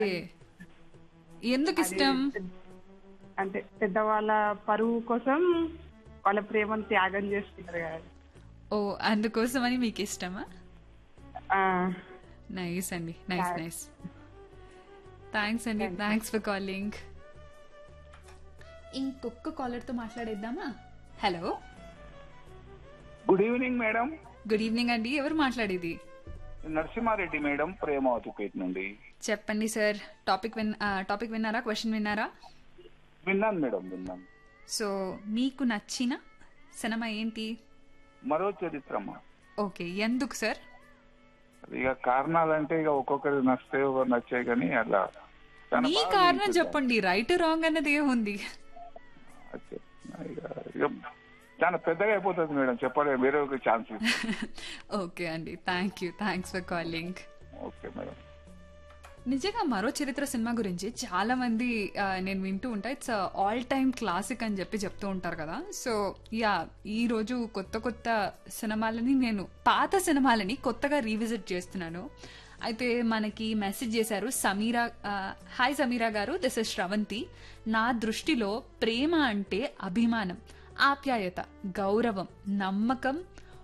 ఏ, ఎందుకు ఇష్టం అంటే పెద్దవాళ్ళ పరువు కోసం వాళ్ళ ప్రేమను త్యాగం చేసుకుంటారు కదా ఓ అందుకోసం అని మీకు ఇష్టమా ఆ, నైస్ అండి నైస్ నైస్ థ్యాంక్స్ అండి థ్యాంక్స్ ఫర్ కాలింగ్ ఇంకొక కాలర్తో మాట్లాడేద్దామా hello good evening madam good evening అండి ఎవరు మాట్లాడేది నరసింహారెడ్డి మేడం ప్రేమావతిపేట నుండి చెప్పండి సార్ టాపిక్ విన్ టాపిక్ విన్నారా క్వశ్చన్ విన్నారా విన్నాను మేడం విన్నాను సో మీకు నచ్చిన సినిమా ఏంటి మరో చరిత్రమ్మ ఓకే ఎందుకు సార్ ఇక కారణాలంటే ఇక ఒక్కొక్కరి నచ్చితే ఒకరు నచ్చాయి కానీ అలా చాలా మీ బాగా కారణం అనిపించింది. చెప్పండి రైట్ రాంగ్ అన్నది ఏముంది అదే. ఇక ఇక చాలా పెద్దగా అయిపోతుంది మేడం చెప్పలే వేరే ఒక ఛాన్స్ ఓకే అండి thank you thanks for calling okay madam నిజంగా మరో చరిత్ర సినిమా గురించి చాలా మంది ఆ, నేను వింటూ ఉంటా ఇట్స్ ఆల్ టైమ్ క్లాసిక్ అని చెప్పి చెప్తూ ఉంటారు కదా సో యా ఈ రోజు కొత్త కొత్త సినిమాలని నేను పాత సినిమాలని కొత్తగా రీవిజిట్ చేస్తున్నాను అయితే మనకి మెసేజ్ చేశారు సమీరా ఆ, హాయ్ సమీరా గారు దిస్ ఇస్ శ్రవంతి నా దృష్టిలో ప్రేమ అంటే అభిమానం ఆప్యాయత గౌరవం నమ్మకం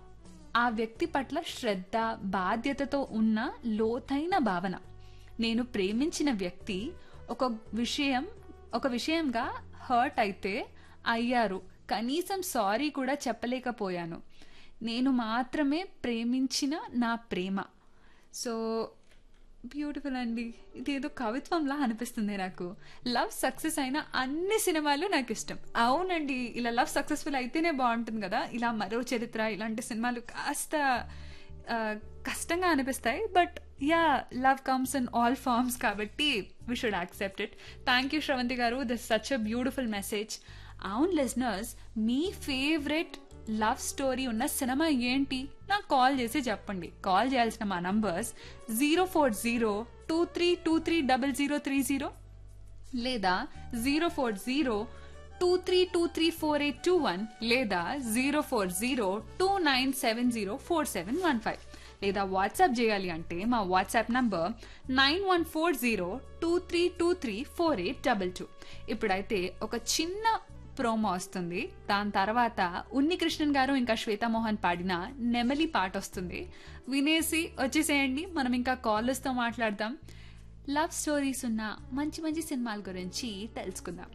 ఆ వ్యక్తి పట్ల శ్రద్ధ బాధ్యతతో ఉన్న లోతైన భావన నేను ప్రేమించిన వ్యక్తి ఒక విషయం ఒక విషయంగా హర్ట్ అయితే అయ్యారు కనీసం సారీ కూడా చెప్పలేకపోయాను నేను మాత్రమే ప్రేమించిన నా ప్రేమ సో బ్యూటిఫుల్ అండి ఇది ఏదో కవిత్వంలా అనిపిస్తుంది నాకు లవ్ సక్సెస్ అయిన అన్ని సినిమాలు నాకు ఇష్టం అవునండి ఇలా లవ్ సక్సెస్ఫుల్ అయితేనే బాగుంటుంది కదా ఇలా మరో చరిత్ర ఇలాంటి సినిమాలు కాస్త ఆ, కష్టంగా అనిపిస్తాయి but ya love comes in all forms కాబట్టి we should accept it thank you Sravanthi garu this such a beautiful message అవును లిజనర్స్ మీ ఫేవరెట్ లవ్ స్టోరీ ఉన్న సినిమా ఏంటి నాకు కాల్ చేసి చెప్పండి కాల్ చేయాల్సిన మా numbers zero four zero two three two three double zero three zero లేదా zero four zero two three two three four eight two one లేదా zero four zero two nine seven zero four seven one five లేదా WhatsApp చేయాలి అంటే మా WhatsApp number nine one four zero two three two three four eight double two ఇప్పుడైతే ఒక చిన్న promo వస్తుంది దాని తర్వాత ఉన్ని కృష్ణన్ గారు ఇంకా శ్వేతామోహన్ పాడిన నెమలి పాట వస్తుంది వినేసి వచ్చేసేయండి మనం ఇంకా కాలర్స్తో మాట్లాడదాం లవ్ స్టోరీస్ ఉన్న మంచి మంచి సినిమాల గురించి తెలుసుకుందాం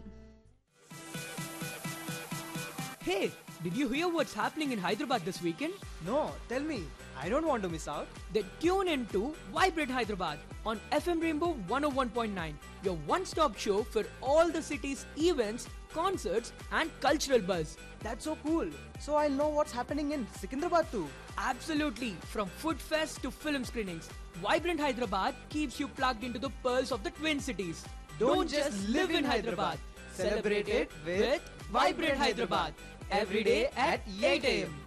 Hey, did you hear what's happening in Hyderabad this weekend? No, tell me. I don't want to miss out. Then tune in to Vibrate Hyderabad on FM Rainbow 101.9, your one stop show for all the city's events, concerts, and cultural buzz. That's so cool. So I'll know what's happening in Secunderabad too. Absolutely, from food fest to film screenings, Vibrant Hyderabad keeps you plugged into the pearls of the Twin Cities. Don't just live in Hyderabad. Celebrate it with Vibrant Hyderabad. Every day at 8 a.m.